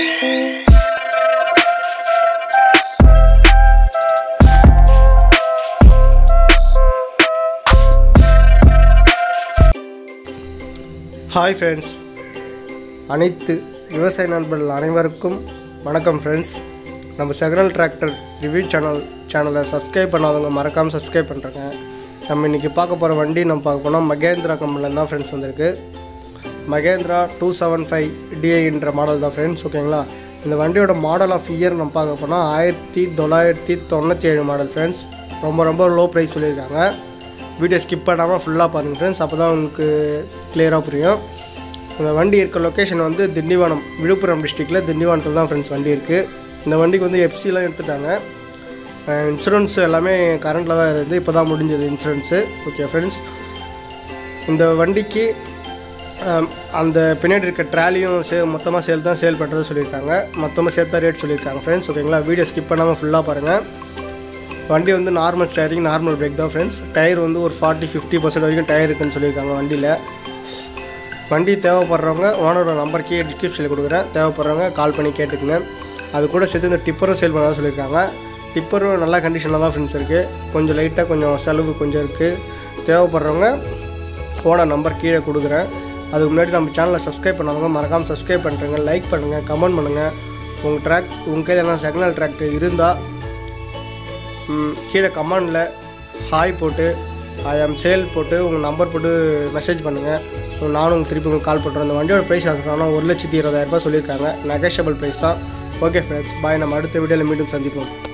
hi friends அனைத்து விவசாய நண்பர்கள் அனைவருக்கும் வணக்கம் ஃப்ரெண்ட்ஸ் நம்ம செகரல் டிராக்டர் ரிவ்யூ சேனல் சேனலை சப்ஸ்கிரைப் பண்ணாதவங்க மறக்காமல் சப்ஸ்கிரைப் பண்ணுறேங்க நம்ம இன்றைக்கி பார்க்க போகிற வண்டி நம்ம பார்க்க போனால் மகேந்திரா கம்பெனியில் தான் ஃப்ரெண்ட்ஸ் வந்திருக்கு மகேந்திரா டூ செவன் ஃபைவ் டிஐன்ற மாடல் தான் ஃப்ரெண்ட்ஸ் ஓகேங்களா இந்த வண்டியோட மாடல் ஆஃப் இயர் நம்ம பார்க்க போனால் ஆயிரத்தி தொள்ளாயிரத்தி தொண்ணூற்றி ஏழு மாடல் ஃப்ரெண்ட்ஸ் ரொம்ப ரொம்ப லோ ப்ரைஸ் சொல்லியிருக்காங்க வீடியோ ஸ்கிப் பண்ணாமல் ஃபுல்லாக பாருங்கள் ஃப்ரெண்ட்ஸ் அப்போ தான் உங்களுக்கு கிளியராக புரியும் இந்த வண்டி இருக்க லொக்கேஷன் வந்து திண்டிவனம் விழுப்புரம் டிஸ்ட்ரிக்டில் திண்டிவனத்தில் தான் ஃப்ரெண்ட்ஸ் வண்டி இருக்குது இந்த வண்டிக்கு வந்து எஃப்சிலாம் எடுத்துட்டாங்க இன்சூரன்ஸ் எல்லாமே கரண்டில் தான் இருக்குது இப்போ தான் முடிஞ்சது இன்சூரன்ஸு ஓகே ஃப்ரெண்ட்ஸ் இந்த வண்டிக்கு ஆம், அந்த பின்னாடி இருக்க ட்ராலியும் சே மொத்தமாக சேல் தான் சேல் பண்ணுறது சொல்லியிருக்காங்க மொத்தமாக சேர்த்தா ரேட் சொல்லியிருக்காங்க ஃப்ரெண்ட்ஸ் ஓகேங்களா வீடியோ ஸ்கிப் பண்ணாமல் ஃபுல்லாக பாருங்கள் வண்டி வந்து நார்மல் ஸ்டேரிங் நார்மல் பிரேக் தான் ஃப்ரெண்ட்ஸ் டயர் வந்து ஒரு ஃபார்ட்டி ஃபிஃப்டி பர்சன்ட் வரைக்கும் டயர் இருக்குன்னு சொல்லியிருக்காங்க வண்டியில் வண்டி தேவைப்படுறவங்க ஓனரோட நம்பர் கீழே டிஸ்கிரிப்ஷனில் கொடுக்குறேன் தேவைப்படுறவங்க கால் பண்ணி கேட்டுக்குங்க அது கூட சேர்த்து இந்த டிப்பரும் சேல் பண்ணதான் சொல்லியிருக்காங்க டிப்பரும் நல்ல கண்டிஷனில் தான் ஃப்ரெண்ட்ஸ் இருக்குது கொஞ்சம் லைட்டாக கொஞ்சம் செலவு கொஞ்சம் இருக்குது தேவைப்படுறவங்க ஓனர் நம்பர் கீழே கொடுக்குறேன் அதுக்கு முன்னாடி நம்ம சேனலை சப்ஸ்கிரைப் பண்ணாதவங்க மறக்காமல் சப்ஸ்கிரைப் பண்ணுறேங்க லைக் பண்ணுங்கள் கமெண்ட் பண்ணுங்கள் உங்கள் ட்ராக் உங்கள் கையில் எதனா செகண்ட் ட்ராக்டர் இருந்தால் ம், கீழே கமெண்டில் ஹாய் போட்டு ஐ ஆம் சேல் போட்டு உங்கள் நம்பர் போட்டு மெசேஜ் பண்ணுங்கள் நானும் உங்களுக்கு திருப்பி உங்களுக்கு கால் பண்ணுறேன் இந்த வண்டியோட ப்ரைஸ் சொல்கிறோன்னா ஒரு லட்சத்தி இருபதாயிரரூபா சொல்லியிருக்காங்க நெகஷியபிள் ப்ரைஸ் தான் ஓகே ஃப்ரெண்ட்ஸ் பாய் நம்ம அடுத்த வீடியோவில் மீண்டும் சந்திப்போம்